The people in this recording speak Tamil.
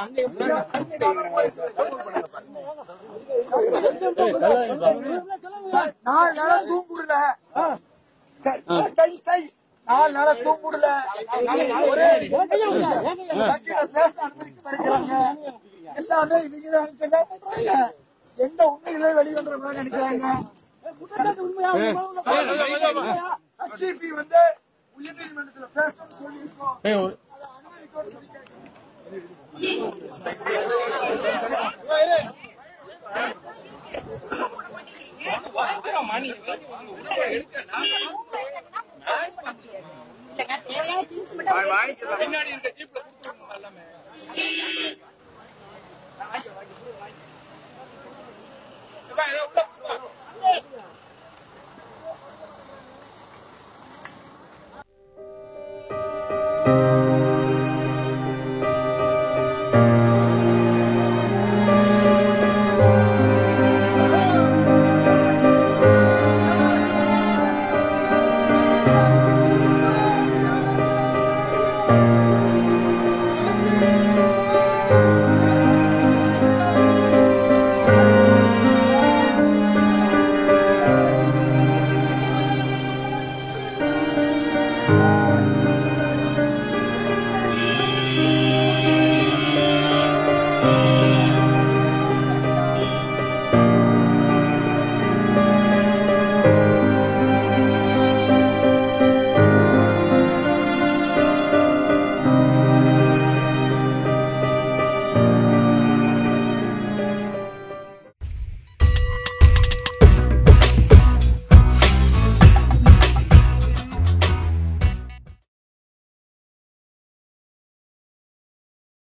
நாலு நாளா தூங்குடல கை கை நாலு நாளா தூங்குடல ஒரே வக்கீல பேச அனுமதிக்க மறுக்கிறாங்க எல்லாமே இவங்க தான் என்ன பண்றாங்க எந்த உண்மைகளே வெளிவந்துட நினைக்கிறாங்க சிபி வந்து உயர்நீதிமன்றத்துல பேசணும்னு சொல்லியிருக்கோம் அதை அனுமதிக்கணும்னு சொல்லியிருக்காங்க. இல்லைங்க தேவையான திங்ஸ் மட்டும் பின்னாடி இருக்க ஜீப்ல கொடுத்துருங்க எல்லாமே ஏப்பா, இதை உள்ள கொடுப்பா.